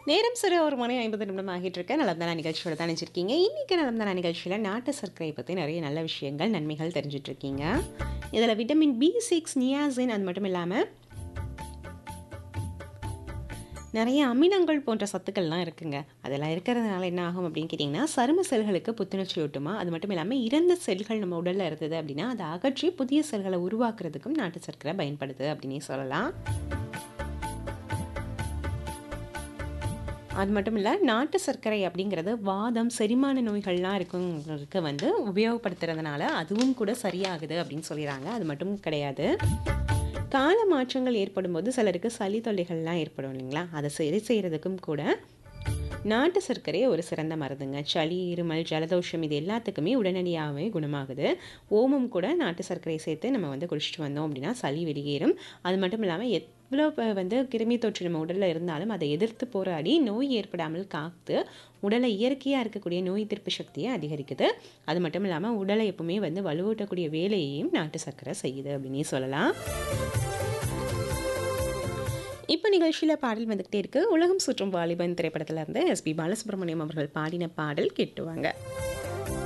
நேரம் சரி ஒரு மணி ஐம்பது நிமிடம் ஆகிட்டு இருக்க நலம்தானா நிகழ்ச்சியோட தான் நினைச்சிருக்கீங்க இன்றைக்கி நலம்தானா நிகழ்ச்சியில் நாட்டு சர்க்கரையை பற்றி நிறைய நல்ல விஷயங்கள் நன்மைகள் தெரிஞ்சிட்டு இருக்கீங்க இதில் விட்டமின் பி சிக்ஸ் நியாசின் அது மட்டும் இல்லாமல் நிறைய அமிலங்கள் போன்ற சத்துக்கள்லாம் இருக்குங்க அதெல்லாம் இருக்கிறதுனால என்ன ஆகும் அப்படின்னு கேட்டிங்கன்னா சரும செல்களுக்கு புத்துணர்ச்சி ஊட்டுமா அது மட்டும் இல்லாமல் இறந்த செல்கள் நம்ம உடலில் இருந்தது அப்படின்னா அதை அகற்றி புதிய செல்களை உருவாக்குறதுக்கும் நாட்டு சர்க்கரை பயன்படுது அப்படின்னே சொல்லலாம் அது மட்டும் இல்லை நாட்டு சர்க்கரை அப்படிங்கிறது வாதம் செரிமான நோய்கள்லாம் இருக்குங்களுக்கு வந்து உபயோகப்படுத்துறதுனால அதுவும் கூட சரியாகுது அப்படின்னு சொல்லிடுறாங்க அது மட்டும் கிடையாது கால மாற்றங்கள் ஏற்படும் போது சிலருக்கு சளி தொல்லைகள்லாம் ஏற்படும் இல்லைங்களா அதை சரி செய்கிறதுக்கும் கூட நாட்டு சர்க்கரை ஒரு சிறந்த மருந்துங்க சளி இருமல் ஜலதோஷம் இது எல்லாத்துக்குமே உடனடியாகவே குணமாகுது ஓமம் கூட நாட்டு சர்க்கரை சேர்த்து நம்ம வந்து குடிச்சிட்டு வந்தோம் அப்படின்னா சளி வெளியேறும் அது மட்டும் இல்லாமல் எவ்வளோ ப- வந்து கிருமி தொற்று நம்ம உடலில் இருந்தாலும் அதை எதிர்த்து போராடி நோய் ஏற்படாமல் காத்து உடலை இயற்கையாக இருக்கக்கூடிய நோய் எதிர்ப்பு சக்தியை அதிகரிக்குது அது மட்டும் இல்லாமல் உடலை எப்பவுமே வந்து வலுவூட்டக்கூடிய வேலையையும் நாட்டு சர்க்கரை செய்யுது அப்படின்னே சொல்லலாம் இப்போ நிகழ்ச்சியில் பாடல் வந்துக்கிட்டே இருக்கு உலகம் சுற்றும் வாலிபன் திரைப்படத்துல இருந்து எஸ்பி பாலசுப்ரமணியம் அவர்கள் பாடின பாடல் கேட்டுவாங்க